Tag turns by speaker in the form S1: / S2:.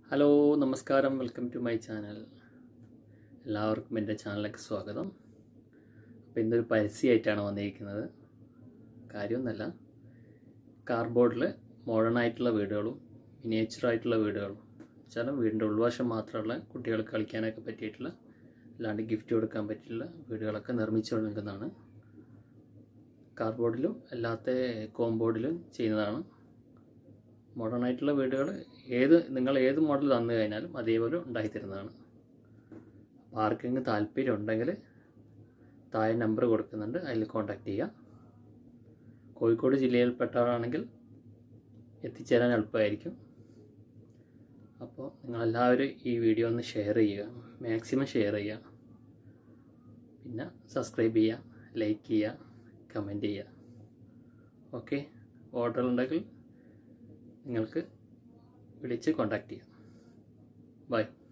S1: hello നമസ്കാരം welcome to my channel എല്ലാവർക്കും എൻ്റെ ചാനലിലേക്ക് സ്വാഗതം അപ്പോൾ ഇന്നൊരു പരസ്യമായിട്ടാണ് വന്നിരിക്കുന്നത് കാര്യമൊന്നുമല്ല കാർബോർഡിൽ മോഡേൺ ആയിട്ടുള്ള വീടുകളും മിനിയേച്ചർ ആയിട്ടുള്ള വീടുകളും വെച്ചാൽ വീടിൻ്റെ ഉൾവശം മാത്രമുള്ള കുട്ടികൾക്ക് കളിക്കാനൊക്കെ പറ്റിയിട്ടുള്ള അല്ലാണ്ട് ഗിഫ്റ്റ് കൊടുക്കാൻ പറ്റിയിട്ടുള്ള വീടുകളൊക്കെ നിർമ്മിച്ചു നൽകുന്നതാണ് കാർബോർഡിലും അല്ലാത്ത കോമ്പൗണ്ടിലും ചെയ്യുന്നതാണ് മോഡേൺ ആയിട്ടുള്ള വീടുകൾ ഏത് നിങ്ങൾ ഏത് മോഡൽ തന്നു കഴിഞ്ഞാലും അതേപോലെ ഉണ്ടാക്കിത്തരുന്നതാണ് അപ്പോൾ ആർക്കെങ്കിലും താല്പര്യം ഉണ്ടെങ്കിൽ താഴെ നമ്പർ കൊടുക്കുന്നുണ്ട് അതിൽ കോൺടാക്റ്റ് ചെയ്യുക കോഴിക്കോട് ജില്ലയിൽപ്പെട്ടവരാണെങ്കിൽ എത്തിച്ചേരാൻ എളുപ്പമായിരിക്കും അപ്പോൾ നിങ്ങളെല്ലാവരും ഈ വീഡിയോ ഒന്ന് ഷെയർ ചെയ്യുക മാക്സിമം ഷെയർ ചെയ്യുക പിന്നെ സബ്സ്ക്രൈബ് ചെയ്യുക ലൈക്ക് ചെയ്യുക കമൻറ്റ് ചെയ്യുക ഓക്കെ ഓർഡർ ഉണ്ടെങ്കിൽ നിങ്ങൾക്ക് വിളിച്ച് കോൺടാക്റ്റ് ചെയ്യാം ബൈ